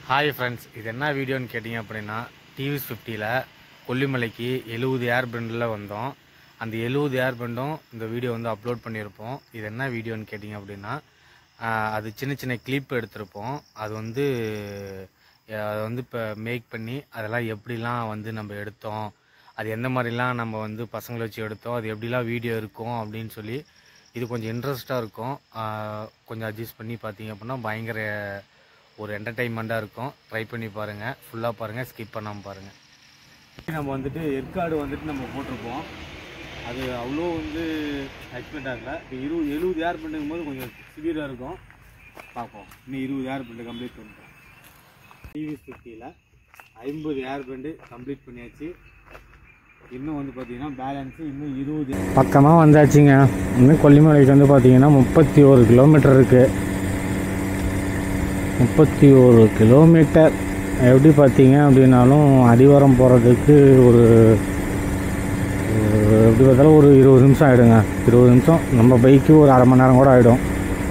Hi friends இது என்ன வீடியோன்னு கேட்டிங்க அப்படின்னா டிவிஎஸ் ஃபிஃப்டியில் கொல்லிமலைக்கு எழுபது ஏர் பெண்டில் வந்தோம் அந்த எழுபது ஏர் பெண்டும் இந்த வீடியோ வந்து அப்லோட் பண்ணியிருப்போம் இது என்ன வீடியோன்னு கேட்டிங்க அப்படின்னா ஆஹ், அது சின்ன சின்ன கிளிப் எடுத்திருப்போம் அது வந்து அஹ், அதை வந்து இப்போ மேக் பண்ணி அதெல்லாம் எப்படிலாம் வந்து நம்ம எடுத்தோம் அது எந்த மாதிரிலாம் நம்ம வந்து பசங்களை வச்சு எடுத்தோம் அது எப்படிலாம் வீடியோ இருக்கும் அப்படின்னு சொல்லி இது கொஞ்சம் இன்ட்ரெஸ்ட்டாக இருக்கும் ஆஹ், கொஞ்சம் அட்ஜஸ்ட் பண்ணி பார்த்தீங்க அப்படின்னா பயங்கர ஒரு என்டர்டைன்மெண்ட்டாக இருக்கும் ட்ரை பண்ணி பாருங்கள் ஃபுல்லாக பாருங்கள் ஸ்கிப் பண்ணாமல் பாருங்கள் நம்ம வந்துட்டு ஏற்காடு வந்துட்டு நம்ம போட்டிருப்போம் அது அவ்வளோ வந்து எக்ஸ்பெக்ட் ஆகல இப்போ இருபது எழுபது ஏர் பண்ணும் போது கொஞ்சம் சிவியராக இருக்கும் பார்ப்போம் இன்னும் இருபது ஏர் பெண்டு கம்ப்ளீட் பண்ணிட்டோம் டிவிஎஸ் ஃபிஃப்டியில் ஐம்பது ஏர் பெண்டு கம்ப்ளீட் பண்ணியாச்சு இன்னும் வந்து பார்த்தீங்கன்னா பேலன்ஸு இன்னும் இருபது பக்கமாக வந்தாச்சுங்க இன்னும் கொல்லிமலைக்கு வந்து பார்த்தீங்கன்னா முப்பத்தி ஒரு கிலோமீட்டர் இருக்குது முப்பத்தி ஒரு கிலோமீட்டர் எப்படி பார்த்தீங்க அப்படின்னாலும் அடிவாரம் போகிறதுக்கு ஒரு ஒரு எப்படி பார்த்தாலும் ஒரு இருபது நிமிஷம் ஆகிடுங்க இருபது நிமிஷம் நம்ம பைக்கு ஒரு அரை மணி நேரம் கூட ஆகிடும்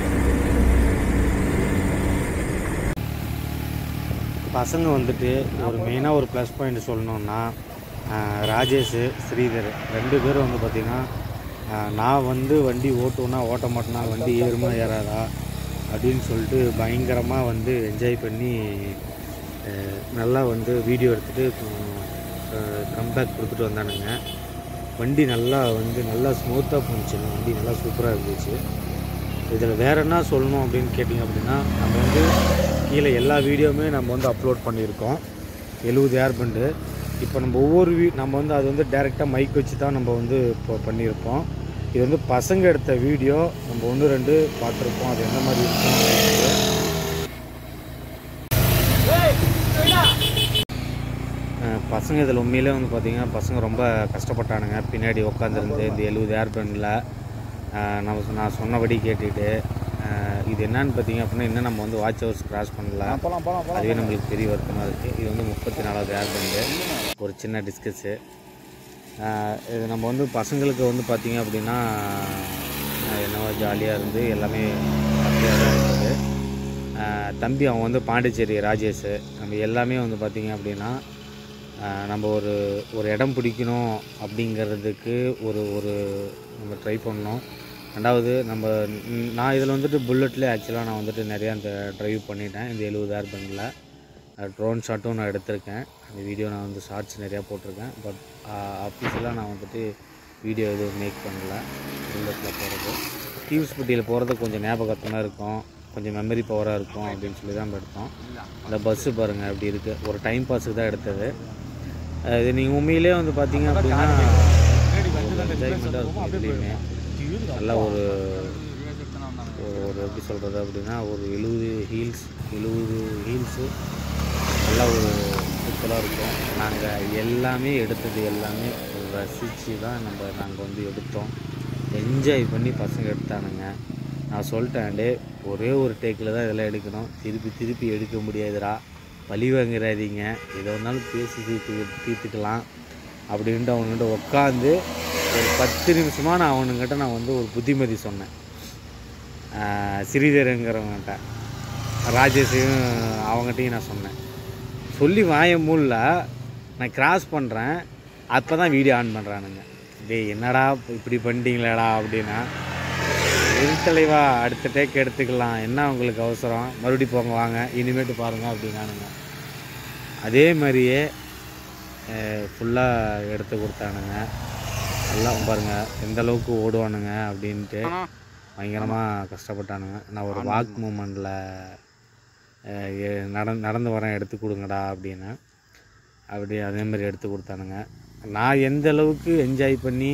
பசங்க வந்துட்டு ஒரு மெயினாக ஒரு ப்ளஸ் பாயிண்ட் சொல்லணுன்னா ஆஹ், ராஜேஷ் ஸ்ரீதர் ரெண்டு பேரும் வந்து பார்த்திங்கன்னா ஆஹ், நான் வந்து வண்டி ஓட்டுவேனா ஓட்ட மாட்டேனா வண்டி ஏறுமா ஏறாதா அப்படின்னு சொல்லிட்டு பயங்கரமாக வந்து என்ஜாய் பண்ணி ஆஹ், நல்லா வந்து வீடியோ எடுத்துகிட்டு கம்பேக் கொடுத்துட்டு வந்தானுங்க வண்டி நல்லா வந்து நல்லா ஸ்மூத்தாக போணுச்சுங்க வண்டி நல்லா சூப்பராக இருந்துச்சு இதில் வேற என்ன சொல்லணும் அப்படின்னு கேட்டிங்க அப்படின்னா நம்ம வந்து கீழே எல்லா வீடியோவுமே நம்ம வந்து அப்லோட் பண்ணியிருக்கோம் எழுபது ஏர் பண்டு இப்போ நம்ம ஒவ்வொரு வீ நம்ம வந்து அது வந்து டேரெக்டாக மைக் வச்சு தான் நம்ம வந்து இப்போ பண்ணியிருப்போம் இது வந்து பசங்க எடுத்த வீடியோ நம்ம ஒன்று ரெண்டு பார்த்துருப்போம் அது எந்த மாதிரி இருக்கும் அப்படின்ட்டு. அஹ் பசங்க இதில் உண்மையிலே வந்து பார்த்தீங்கன்னா பசங்க ரொம்ப கஷ்டப்பட்டானுங்க பின்னாடி உட்காந்துருந்து இந்த எழுபது ஏர் பெண்டில் நம்ம சொ- நான் சொன்னபடி கேட்டுட்டு அஹ் இது என்னன்னு பார்த்தீங்க அப்படின்னா இன்னும் நம்ம வந்து வாட்ச் ஹவர்ஸ் கிராஸ் பண்ணல போகலாம் போகலாம் அதுவே நம்மளுக்கு பெரிய வருத்தமாக இருக்குது இது வந்து முப்பத்தி நாலாவது ஏர் பெண்டு ஒரு சின்ன டிஸ்கஸ்ஸு இது நம்ம வந்து பசங்களுக்கு வந்து பார்த்தீங்க அப்படின்னா அஹ் என்னவோ ஜாலியாக இருந்து எல்லாமே ஹாப்பியாக தான் இருக்குது அஹ் தம்பி அவன் வந்து பாண்டிச்சேரி ராஜேஷ் நம்ம எல்லாமே வந்து பார்த்திங்க அப்படின்னா அஹ் நம்ம ஒரு ஒரு இடம் பிடிக்கணும் அப்படிங்கிறதுக்கு ஒரு ஒரு நம்ம ட்ரை பண்ணோம் ரெண்டாவது நம்ம ம், நான் இதில் வந்துட்டு புல்லட்லேயே ஆக்சுவலாக நான் வந்துட்டு நிறையா இந்த ட்ரைவ் பண்ணிட்டேன் இந்த எழுபது ஏர் பண்ணில் ட்ரோன் ஷாட்டும் நான் எடுத்திருக்கேன் அந்த வீடியோ நான் வந்து ஷார்ட்ஸ் நிறையா போட்டிருக்கேன் பட் அஃபீஷியலாக நான் வந்துட்டு வீடியோ எதுவும் மேக் பண்ணல புல்லட்டில் போகிறது டிவிஸ்பட்டியில் போகிறது கொஞ்சம் ஞாபகத்தமாக இருக்கும் கொஞ்சம் மெமரி பவராக இருக்கும் அப்படின்னு சொல்லி தான் நம்ம எடுத்தோம் அந்த பஸ்ஸு பாருங்கள் அப்படி இருக்குது ஒரு டைம் பாஸுக்கு தான் எடுத்தது அஹ் இது நீங்கள் உண்மையிலே வந்து பார்த்தீங்க அப்படின்னா என்ஜாய்மெண்ட்டாக இருக்கும் இதுலேயுமே நல்ல ஒரு ஒரு ஒரு எப்படி சொல்கிறது அப்படின்னா ஒரு எழுபது ஹீல்ஸ் எழுபது ஹீல்ஸு நல்ல ஒரு சூப்பராக இருக்கும் நாங்கள் எல்லாமே எடுத்தது எல்லாமே ரசித்து தான் நம்ம நாங்கள் வந்து எடுத்தோம் என்ஜாய் பண்ணி பசங்க எடுத்தானுங்க நான் சொல்லிட்டேன் டே ஒரே ஒரு டேக்கில் தான் இதெல்லாம் எடுக்கணும் திருப்பி திருப்பி எடுக்க முடியாதுடா பழி வாங்கிறாதீங்க எதை வேணாலும் பேசி தீர்த்து தீர்த்துக்கலாம் அப்படின்ட்டு அவனுங்கிட்ட உட்காந்து ஒரு பத்து நிமிஷமாக நான் அவனுங்கிட்ட நான் வந்து ஒரு புத்திமதி சொன்னேன் ஆஹ் ஸ்ரீதருங்கிறவங்ககிட்ட ராஜேஷையும் அவங்ககிட்டையும் நான் சொன்னேன் சொல்லி வாய மூல நான் கிராஸ் பண்ணுறேன் அப்போ தான் வீடியோ ஆன் பண்ணுறானுங்க டேய் என்னடா இப்படி பண்ணிட்டீங்களேடா அப்படின்னா இருத்தலைவா அடுத்த டேக் எடுத்துக்கலாம் என்ன உங்களுக்கு அவசரம் மறுபடியும் போங்க வாங்க இனிமேட்டு பாருங்கள் அப்படின்னானுங்க அதே மாதிரியே ஃபுல்லாக எடுத்து கொடுத்தானுங்க நல்லா பாருங்கள் எந்த அளவுக்கு ஓடுவானுங்க அப்படின்ட்டு பயங்கரமாக கஷ்டப்பட்டானுங்க நான் ஒரு வாக் மூமெண்ட்டில் நடந்து நடந்து வரேன் எடுத்து கொடுங்கடா அப்படின்னு அப்படி அதே மாதிரி எடுத்து கொடுத்தானுங்க நான் எந்த அளவுக்கு என்ஜாய் பண்ணி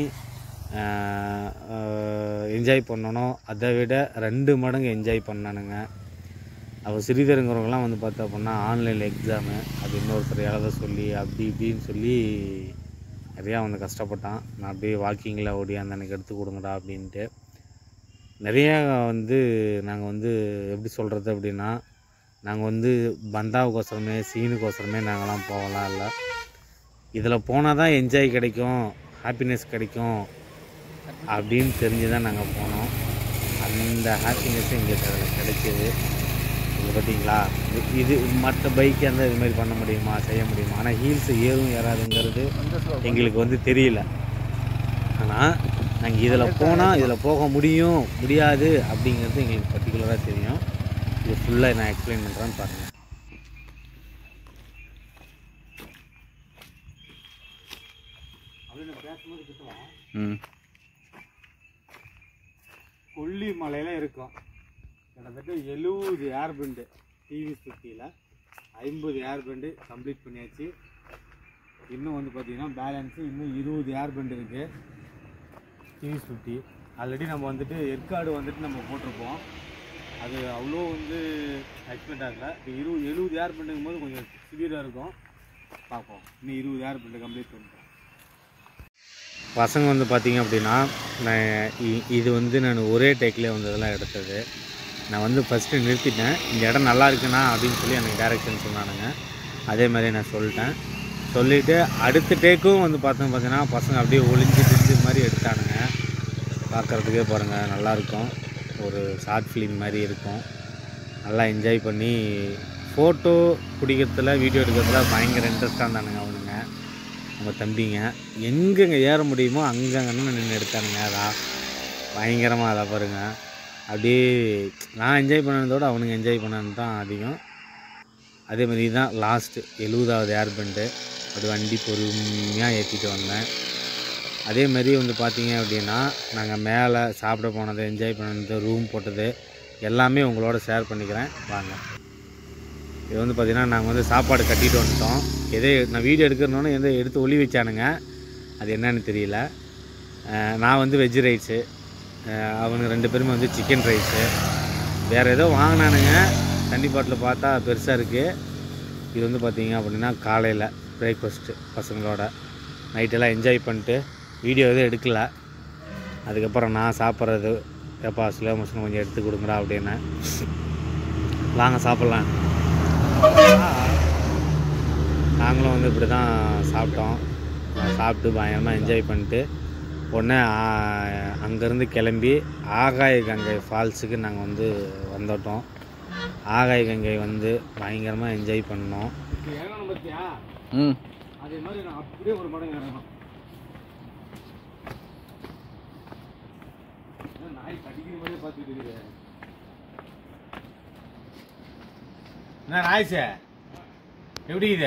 என்ஜாய் பண்ணனோ அதை விட ரெண்டு மடங்கு என்ஜாய் பண்ணானுங்க அவள் சிறிதருங்கிறவங்களாம் வந்து பார்த்தா அப்படின்னா ஆன்லைனில் எக்ஸாமு அது இன்னொருத்தர் எழுத சொல்லி அப்படி இப்படின்னு சொல்லி நிறையா வந்து கஷ்டப்பட்டான் நான் அப்படியே வாக்கிங்கில் ஓடி அந்த எனக்கு எடுத்து கொடுங்கடா அப்படின்ட்டு நிறையா வந்து நாங்கள் வந்து எப்படி சொல்கிறது அப்படின்னா நாங்கள் வந்து பந்தாவுக்கோசரமே சீனுக்கோசரமே நாங்கள்லாம் போகலாம் இல்லை இதில் போனால் தான் என்ஜாய் கிடைக்கும் ஹாப்பினஸ் கிடைக்கும் அப்படின்னு தெரிஞ்சு தான் நாங்கள் போனோம் அந்த ஹாப்பினஸ் எங்களுக்கு அதில் கிடைச்சிது இது பார்த்தீங்களா இது- இது மற்ற பைக்கு அந்த இது மாதிரி பண்ண முடியுமா செய்ய முடியுமா ஆனால் ஹீல்ஸ் ஏறும் ஏறாதுங்கிறது எங்களுக்கு வந்து தெரியல ஆனால் நாங்கள் இதில் போனால் இதில் போக முடியும் முடியாது அப்படிங்கிறது எங்களுக்கு பர்டிகுலராக தெரியும் இது ஃபுல்லாக நான் எக்ஸ்பிளைன் பண்ணுறேன்னு பாருங்கள் ம் கொல்லி மலையில இருக்கும் கிட்டத்தட்ட எழுபது ஏர் பெண்டு டிவி ஃபிஃப்டியில் ஐம்பது ஏர் பெண்டு கம்ப்ளீட் பண்ணியாச்சு இன்னும் வந்து பார்த்தீங்கன்னா பேலன்ஸு இன்னும் இருபது ஏர் பெண்டு இருக்குது டிவி ஃபிஃப்டி ஆல்ரெடி நம்ம வந்துட்டு ஏற்காடு வந்துட்டு நம்ம போட்டிருப்போம் அது அவ்வளோ வந்து எக்ஸ்பெக்ட் ஆகல இப்போ இருபது எழுபது ஏர் பெண்டுங்கும் போது கொஞ்சம் சிவியராக இருக்கும் பார்ப்போம் இன்னும் இருபது ஏர் பெண்டு கம்ப்ளீட் பண்ணிட்டோம் பசங்க வந்து பார்த்தீங்க அப்படின்னா நான் இ- இது வந்து நான் ஒரே டேக்லேயே வந்து இதெல்லாம் எடுத்தது நான் வந்து ஃபஸ்ட்டு நிறுத்திட்டேன் இந்த இடம் நல்லா இருக்குண்ணா அப்படின்னு சொல்லி எனக்கு டேரெக்ஷன் சொன்னானுங்க அதே மாதிரி நான் சொல்லிட்டேன் சொல்லிவிட்டு அடுத்த டேக்கும் வந்து பார்த்தோம் பார்த்தீங்கன்னா பசங்க அப்படியே ஒளிஞ்சு திரிஞ்சு மாதிரி எடுத்தானுங்க பார்க்குறதுக்கே பாருங்கள் நல்லாயிருக்கும் ஒரு ஷார்ட் ஃபிலிம் மாதிரி இருக்கும் நல்லா என்ஜாய் பண்ணி ஃபோட்டோ பிடிக்கிறதுல வீடியோ எடுக்கிறதுல பயங்கர இன்ட்ரெஸ்டாக இருந்தானுங்க அவனுங்க நம்ம தம்பிங்க எங்கெங்கே ஏற முடியுமோ அங்கங்கன்னு நின்று எடுத்தானுங்க அதான் பயங்கரமாக அதை பாருங்க அப்படியே நான் என்ஜாய் பண்ணதோட அவனுங்க என்ஜாய் பண்ணது தான் அதிகம் அதே மாதிரி தான் லாஸ்ட்டு எழுபதாவது ஏர் பெண்டு அது வண்டி பொறுமையாக ஏற்றிட்டு வந்தேன் அதே மாதிரி வந்து பார்த்தீங்க அப்படின்னா நாங்கள் மேலே சாப்பிட போனது என்ஜாய் பண்ணது ரூம் போட்டது எல்லாமே உங்களோட ஷேர் பண்ணிக்கிறேன் வாங்க இது வந்து பார்த்திங்கன்னா நாங்கள் வந்து சாப்பாடு கட்டிட்டு வந்துட்டோம் எதே நான் வீடியோ எடுக்கிறனோன்னு எதை எடுத்து ஒளி வச்சானுங்க அது என்னன்னு தெரியல அஹ் நான் வந்து வெஜ் ரைஸு அவனுங்க ரெண்டு பேருமே வந்து சிக்கன் ரைஸு வேறு ஏதோ வாங்கினானுங்க தண்ணி பாட்டில் பார்த்தா பெருசாக இருக்குது இது வந்து பார்த்தீங்க அப்படின்னா காலையில் பிரேக்ஃபாஸ்ட்டு பசங்களோட நைட்டெல்லாம் என்ஜாய் பண்ணிட்டு வீடியோ எதுவும் எடுக்கல அதுக்கப்புறம் நான் சாப்பிட்றது ஏப்பா ஸ்லோ மோஷன் கொஞ்சம் எடுத்து கொடுங்கடா அப்படின்னு வாங்க சாப்பிட்லாம் நாங்களும் வந்து இப்படி தான் சாப்பிட்டோம் சாப்பிட்டு பயங்கரமாக என்ஜாய் பண்ணிட்டு உடனே அங்கேருந்து கிளம்பி ஆகாய கங்கை ஃபால்ஸுக்கு நாங்கள் வந்து வந்துட்டோம் ஆகாய கங்கை வந்து பயங்கரமாக என்ஜாய் பண்ணோம் பார்த்தியா ம் அதே மாதிரி நான் அப்படியே ஒரு மடங்கு இறங்கணும் நாய் கடிக்கிற மாதிரியே பார்த்துட்டு இருக்குது என்ன நாய்ஸே எப்படி இது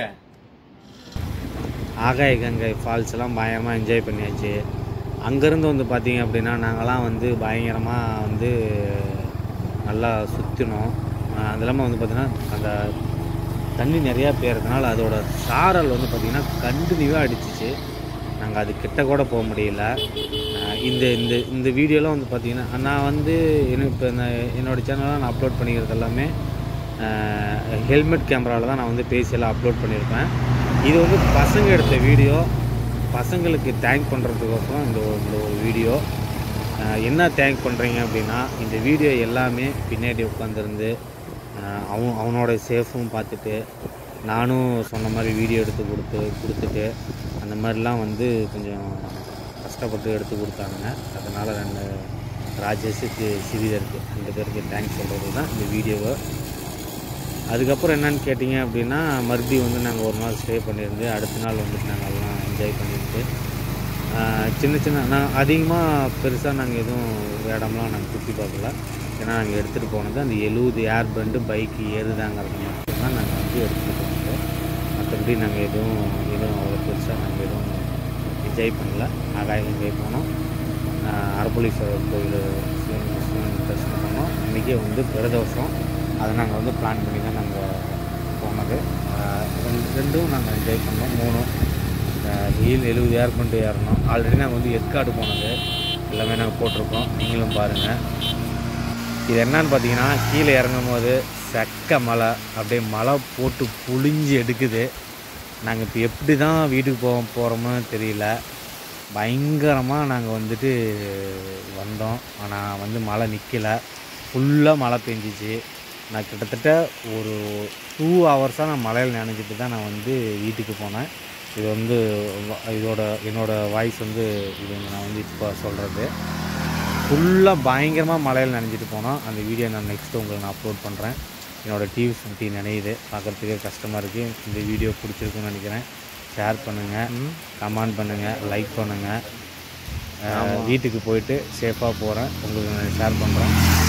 ஆகாய கங்கை ஃபால்ஸ் எல்லாம் பயங்கரமாக என்ஜாய் பண்ணியாச்சு அங்கேருந்து வந்து பார்த்தீங்க அப்படின்னா நாங்கள்லாம் வந்து பயங்கரமாக வந்து நல்லா சுற்றினோம் அது இல்லாமல் வந்து பார்த்திங்கன்னா அந்த தண்ணி நிறையா பேர்றதுனால அதோட சாரல் வந்து பார்த்திங்கன்னா கண்டினியூவாக அடிச்சிச்சு நாங்கள் அது கிட்ட கூட போக முடியல அஹ் இந்த இந்த இந்த வீடியோலாம் வந்து பார்த்திங்கன்னா நான் வந்து என்ன இப்போ என்னோடய சேனலில் நான் அப்லோட் பண்ணிக்கிறது எல்லாமே ஹெல்மெட் கேமராவில் தான் நான் வந்து பேசியெல்லாம் அப்லோட் பண்ணியிருப்பேன் இது வந்து பசங்க எடுத்த வீடியோ பசங்களுக்கு தேங்க் பண்ணுறதுக்கோசரம் இந்த ஒரு இந்த ஒரு வீடியோ அஹ் என்ன தேங்க் பண்ணுறீங்க அப்படின்னா இந்த வீடியோ எல்லாமே பின்னாடி உட்காந்துருந்து அவன் அவனோட சேஃபும் பார்த்துட்டு நானும் சொன்ன மாதிரி வீடியோ எடுத்து கொடுத்து கொடுத்துட்டு அந்த மாதிரிலாம் வந்து கொஞ்சம் கஷ்டப்பட்டு எடுத்து கொடுத்தானுங்க அதனால் ரெண்டு ராஜேஷுக்கு சிறிதருக்கு ரெண்டு பேருக்கு தேங்க்ஸ் சொல்கிறது தான் இந்த வீடியோவை அதுக்கப்புறம் என்னன்னு கேட்டிங்க அப்படின்னா மறுபடியும் வந்து நாங்கள் ஒரு நாள் ஸ்டே பண்ணியிருந்து அடுத்த நாள் வந்துட்டு நாங்கள் எல்லாம் என்ஜாய் பண்ணிட்டு ஆஹ் சின்ன சின்ன நான் அதிகமாக பெருசாக நாங்கள் எதுவும் இடம்லாம் நாங்கள் சுற்றி பார்க்கல ஏன்னா நாங்கள் எடுத்துகிட்டு போனது அந்த எழுபது ஏர் பண்டு பைக்கு ஏறுதாங்கிறது மட்டும்தான் நாங்கள் வந்து எடுத்துகிட்டு போனது மற்றபடி நாங்கள் எதுவும் எதுவும் அவ்வளோ பெருசாக நாங்கள் எதுவும் என்ஜாய் பண்ணல ஆகாய என்ஜாய் போனோம் ஆஹ் அரப்புளீஸ்வரர் கோயில் சிவன் சிவன் தரிசனம் பண்ணோம் இன்றைக்கி வந்து பிரதோஷம் அதை நாங்கள் வந்து பிளான் பண்ணி தான் நாங்கள் போனது ஆஹ் ரெண்டு ரெண்டும் நாங்கள் என்ஜாய் பண்ணோம் மூணும் வெயில் எழுபது ஏர் பண்ணிட்டு ஏறணும் ஆல்ரெடி நாங்கள் வந்து ஏற்காடு போனது எல்லாமே நாங்கள் போட்டிருக்கோம் நீங்களும் பாருங்கள் இது என்னன்னு பார்த்தீங்கன்னா கீழே இறங்கும் போது செக்க மழை அப்படியே மழை போட்டு புழிஞ்சு எடுக்குது நாங்கள் இப்போ எப்படி தான் வீட்டுக்கு போக போகிறோமோ தெரியல பயங்கரமாக நாங்கள் வந்துட்டு வந்தோம் ஆனால் வந்து மழை நிற்கல ஃபுல்லாக மழை பெஞ்சிச்சு நான் கிட்டத்தட்ட ஒரு டூ ஹவர்ஸாக நான் மழையில் நினைஞ்சிட்டு தான் நான் வந்து வீட்டுக்கு போனேன் இது வந்து வ- இதோட என்னோடய வாய்ஸ் வந்து இது வந்து நான் வந்து இப்போ சொல்கிறது ஃபுல்லாக பயங்கரமாக மழையில் நனைஞ்சிட்டு போனோம் அந்த வீடியோ நான் நெக்ஸ்ட்டு உங்களுக்கு நான் அப்லோட் பண்ணுறேன் என்னோடய டிவி ஃபிஃப்டி நினையுது பார்க்குறதுக்கே கஷ்டமாக இருக்குது இந்த வீடியோ பிடிச்சிருக்குன்னு நினைக்கிறேன் ஷேர் பண்ணுங்கள் கமெண்ட் பண்ணுங்கள் லைக் பண்ணுங்கள் வீட்டுக்கு போயிட்டு சேஃபாக போகிறேன் உங்களுக்கு நான் ஷேர் பண்ணுறேன்